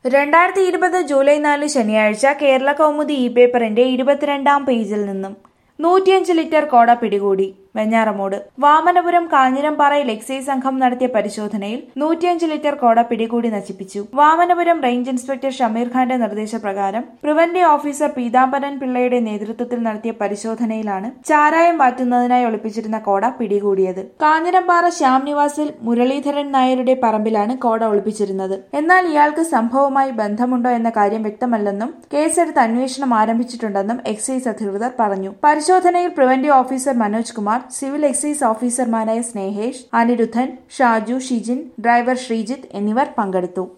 രണ്ടായിരത്തി ഇരുപത് ജൂലൈ നാല് ശനിയാഴ്ച കേരള കൗമുദി ഇ പേപ്പറിന്റെ ഇരുപത്തിരണ്ടാം പേജിൽ നിന്നും നൂറ്റിയഞ്ച് ലിറ്റർ കോട പിടികൂടി വെഞ്ഞാറമൂട് വാമനപുരം കാഞ്ഞിരംപാറയിൽ എക്സൈസ് സംഘം നടത്തിയ പരിശോധനയിൽ നൂറ്റിയഞ്ച് ലിറ്റർ കോട പിടികൂടി നശിപ്പിച്ചു വാമനപുരം റേഞ്ച് ഇൻസ്പെക്ടർ ഷമീർ ഖാന്റെ നിർദ്ദേശപ്രകാരം പ്രിവന്റീവ് ഓഫീസർ പീതാംബരൻ പിള്ളയുടെ നേതൃത്വത്തിൽ നടത്തിയ പരിശോധനയിലാണ് ചാരായം വാറ്റുന്നതിനായി ഒളിപ്പിച്ചിരുന്ന കോട പിടികൂടിയത് കാഞ്ഞിരംപാറ ശ്യാം നിവാസിൽ മുരളീധരൻ നായരുടെ പറമ്പിലാണ് കോട ഒളിപ്പിച്ചിരുന്നത് എന്നാൽ ഇയാൾക്ക് സംഭവവുമായി ബന്ധമുണ്ടോ എന്ന കാര്യം വ്യക്തമല്ലെന്നും കേസെടുത്ത് അന്വേഷണം ആരംഭിച്ചിട്ടുണ്ടെന്നും എക്സൈസ് അധികൃതർ പറഞ്ഞു പരിശോധനയിൽ preventive officer Manoj Kumar civil excise ഓഫീസർമാരായ സ്നേഹേഷ് അനിരുദ്ധൻ ഷാജു ഷിജിൻ ഡ്രൈവർ ശ്രീജിത്ത് എന്നിവർ പങ്കെടുത്തു